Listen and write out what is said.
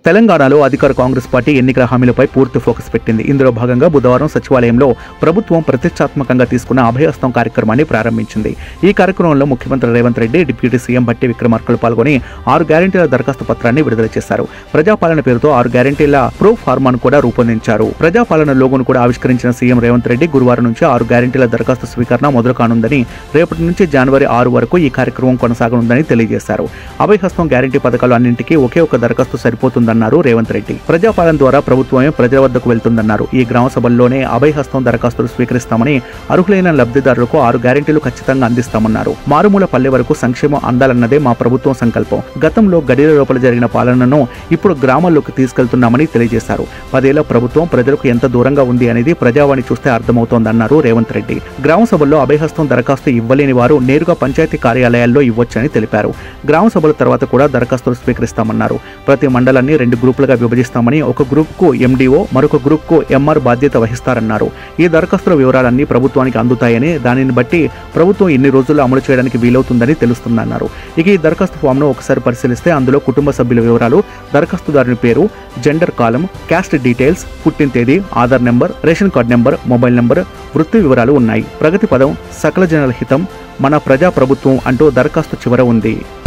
తెలంగాణలో అధికార కాంగ్రెస్ పార్టీ ఎన్నికల హామీలపై పూర్తి ఫోకస్ పెట్టింది ఇందులో భాగంగా బుధవారం సచివాలయంలో ప్రభుత్వం ప్రతిష్టాత్మకంగా తీసుకున్న అభయహస్తం కార్యక్రమాన్ని ప్రారంభించింది ఈ కార్యక్రమంలో ముఖ్యమంత్రి రేవంత్ రెడ్డి డిప్యూటీ సీఎం భట్టి విక్రమార్కలు పాల్గొని ఆరు గ్యారెంటీల దరఖాస్తు పత్రాన్ని విడుదల చేశారు ప్రజాపాలన పేరుతో ఆరు గ్యారెంటీల ప్రో ఫార్మాను కూడా రూపొందించారు ప్రజాపాలన లోగోను కూడా ఆవిష్కరించిన సీఎం రేవంత్ రెడ్డి గురువారం నుంచి ఆరు గ్యారెంటీల దరఖాస్తు స్వీకరణ మొదలు కానుందని రేపటి నుంచి జనవరి ఆరు వరకు ఈ కార్యక్రమం కొనసాగనుందని తెలియజేశారు అభయహస్తం గ్యారెంటీ పథకాలు అన్నింటికీ ఒకే ఒక దరఖాస్తు సరిపోతుందన్నారు రేవంత్ రెడ్డి ప్రజాపాలన ద్వారా ప్రభుత్వమే ప్రజల వద్దకు వెళ్తుందన్నారు ఈ గ్రామ సభల్లోనే అభయహస్తం దరఖాస్తులు స్వీకరిస్తామని అర్హులైన లబ్ధిదారులకు ఆరు గ్యారెంటీలు ఖచ్చితంగా అందిస్తామన్నారు మారుమూల పల్లె వరకు సంక్షేమం అందాలన్నదే మా ప్రభుత్వం సంకల్పం గతంలో గడిల లోపల జరిగిన పాలనను ఇప్పుడు గ్రామాల్లోకి తీసుకెళ్తున్నామని తెలియజేశారు పదేళ్ల ప్రభుత్వం ప్రజలకు ఎంత దూరంగా ఉంది అనేది ప్రజావాణి చూస్తే అర్థమవుతోందన్నారు రేవంత్ రెడ్డి గ్రామ సభల్లో అభయహస్తం దరఖాస్తు ఇవ్వలేని వారు నేరుగా పంచాయతీ కార్యాలయాల్లో ఇవ్వొచ్చని తెలిపారు గ్రామ సభల తర్వాత కూడా దరఖాస్తులు స్వీకరిస్తామన్నారు ప్రతి మండలాన్ని రెండు గ్రూపులుగా విభజిస్తామని ఒక గ్రూప్కు ఎండీఓ మరొక గ్రూప్కు ఎంఆర్ బాధ్యత వహిస్తారన్నారు ఈ దరఖాస్తుల వివరాలన్నీ ప్రభుత్వానికి అందుతాయని దానిని బట్టి ప్రభుత్వం ఎన్ని రోజుల్లో అమలు చేయడానికి వీలవుతుందని తెలుస్తుందన్నారు ఇక ఈ దరఖాస్తు ఫామ్ను ఒకసారి పరిశీలిస్తే అందులో కుటుంబ సభ్యుల వివరాలు దరఖాస్తుదారుని పేరు జెండర్ కాలం క్యాస్ట్ డీటెయిల్స్ పుట్టిన తేదీ Aadhaar number ration card number mobile number వృత్తి వివరాలు ఉన్నాయి ప్రగతి పదం సకల జనుల హితం మన ప్రజా ప్రభుత్వం అంటూ దరఖాస్తు చివర ఉంది